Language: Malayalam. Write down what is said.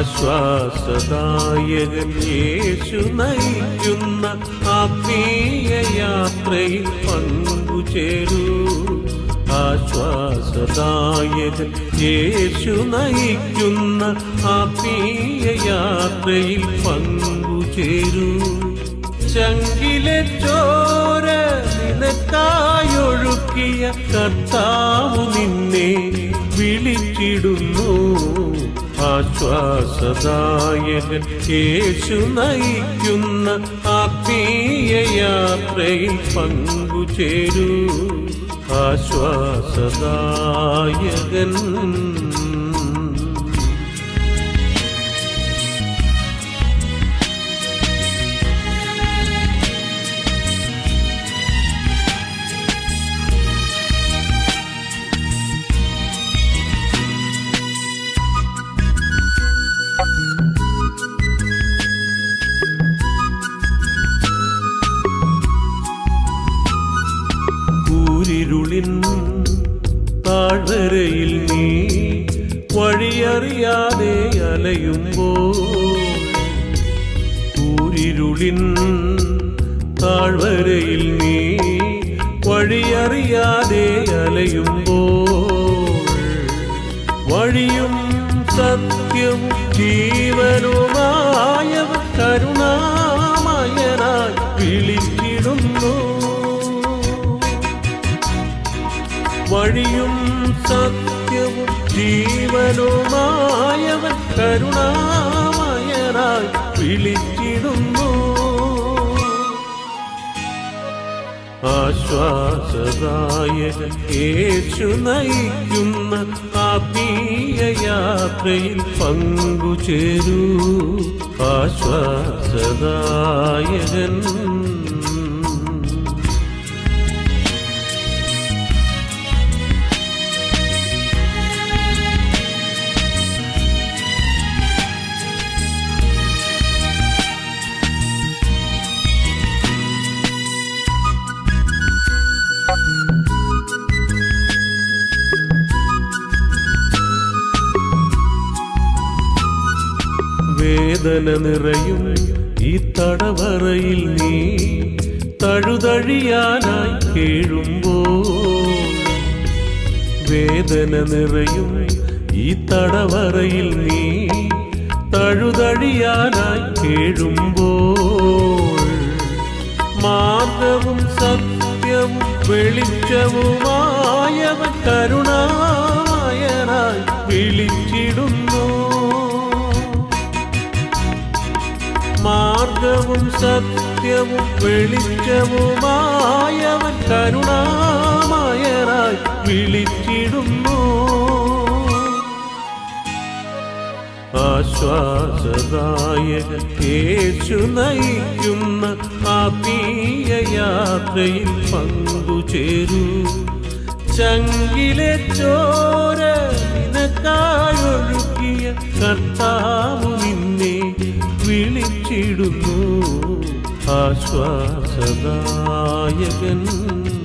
ആശ്വാസദായകൻ യേശു നയിക്കുന്ന ആത്മീയ യാത്രയിൽ പങ്കുചേരൂ ആശ്വാസദായകൻ യേശു നയിക്കുന്ന ആത്മീയ യാത്രയിൽ പങ്കുചേരൂ ചങ്കിലെ ചോര നിനക്കായൊഴുക്കിയ കർത്താവു നിന്നെ വിളിച്ചിടുന്നു ആശ്വാസദായകൻ യേശു നയിക്കുന്ന ആത്മീയ യാത്രയിൽ പങ്കുചേരൂ ആശ്വാസദായകൻ കൂരിരുളിൻ താഴ്വരയിൽ നീ വഴിയറിയാതെ അലയുമ്പോൾ കൂരിരുളിൻ താഴ്വരയിൽ നീ വഴിയറിയാതെ അലയുമ്പോൾ വഴിയും സത്യവും ജീവനുമായവൻ കരുണാമയനായി വിളിച്ചിടുന്നു വഴിയും സത്യവും ജീവനുമായവൻ കരുണാമയനായി വിളിച്ചിടുന്നു ആശ്വാസദായകൻ യേശു നയിക്കുന്ന ആത്മീയ യാത്രയിൽ പങ്കുചേരൂ ആശ്വാസദായകൻ വേദന നിറയും ഈ തടവറയിൽ നീ തഴുതഴിയാനായി കേഴുമ്പോൾ വേദന നിറയും ഈ തടവറയിൽ നീ തഴുതഴിയാനായി കേഴുമ്പോൾ മാർഗവും സത്യവും വെളിച്ചവുമായവൻ കരുണാമയനായി വിളിച്ചിടുന്നു മാർഗവും സത്യവും വെളിച്ചവുമായവൻ കരുണാമയനായി വിളിച്ചിടുന്നു ആശ്വാസദായകൻ യേശു നയിക്കുന്ന ആത്മീയ യാത്രയിൽ പങ്കുചേരൂ ചങ്കിലെ ചോര നിനക്കായൊഴുക്കിയ കർത്താവു നിന്നെ വിളിച്ചിടുന്നു ആശ്വാസദായകൻ